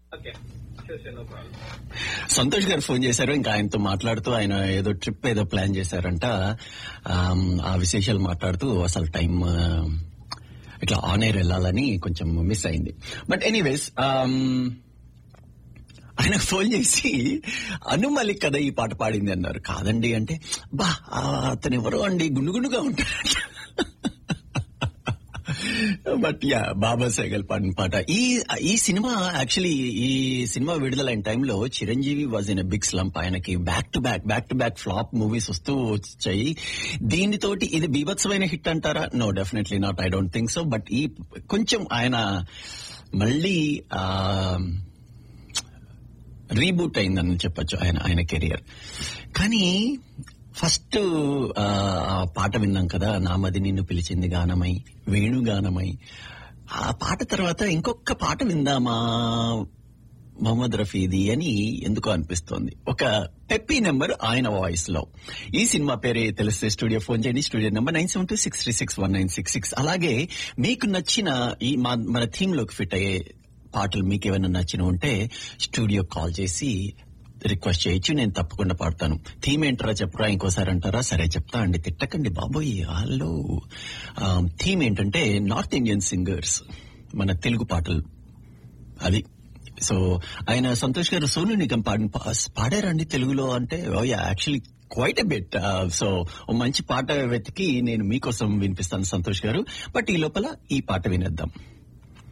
okay sure sure no problem Santosh garu phone చేశారు ఇంకా ఆయనతో మాట్లాడుతూ ఆయన ఏదో ట్రిప్ ఏదో ప్లాన్ చేశారంట ఆమ్, ఆ విశేషాలు మాట్లాడుతూ అసలు టైం ఆ, ఇట్లా ఆన్ ఎయిర్ వెళ్ళాలని కొంచెం మిస్ అయింది బట్ ఎనీవేస్ ఆయన ఫోన్ చేసి అను మలిక్ కదా ఈ పాట పాడింది అన్నారు కాదండి అంటే బా ఆ, అతను ఎవరో అండి గుండుగుండుగా ఉంటాడు బట్ యా బాబా సైగల్ పాడిన పాట ఈ ఈ సినిమా యాక్చువల్లీ ఈ సినిమా విడుదలైన టైంలో Chiranjeevi was in big slump ఆయనకి back to back back to back flop movies వస్తూ వచ్చాయి దీనితోటి ఇది బీభత్సమైన హిట్ అంటారా no definitely not I don't think so but ఈ కొంచెం ఆయన మళ్ళీ ఆ రీబూట్ అయిందని చెప్పొచ్చు ఆయన ఆయన కెరియర్ కానీ ఫస్ట్ ఆ ఆ పాట విన్నాం కదా నామది నిన్ను పిలిచింది గానమై వేణుగానమై ఆ పాట తర్వాత ఇంకొక పాట విందామా మొహమ్మద్ రఫీది అని ఎందుకో అనిపిస్తోంది ఒక పెప్పీ నెంబర్ ఆయన వాయిస్ లో ఈ సినిమా పేరే తెలిస్తే స్టూడియో ఫోన్ చేయండి studio number nine seven two six three six one nine six six అలాగే మీకు నచ్చిన ఈ మా మన థీమ్ లోకి ఫిట్ అయ్యే పాటలు మీకు ఏమైనా నచ్చిన ఉంటే స్టూడియో కాల్ చేసి రిక్వెస్ట్ చేయొచ్చు నేను తప్పకుండా పాడతాను థీమ్ ఏంటరా చెప్పరా ఇంకోసారి అంటారా సరే చెప్తా అండి తిట్టకండి బాబోయ్ హలో థీమ్ ఏంటంటే నార్త్ ఇండియన్ సింగర్స్ మన తెలుగు పాటలు అది సో ఆయన సంతోష్ గారు సోను నిగం పాడిన పా- పాడారండి తెలుగులో అంటే actually quite a bit so ఓ మంచి పాట వెతికి నేను మీకోసం వినిపిస్తాను సంతోష్ గారు బట్ ఈ లోపల ఈ పాట వినేద్దాం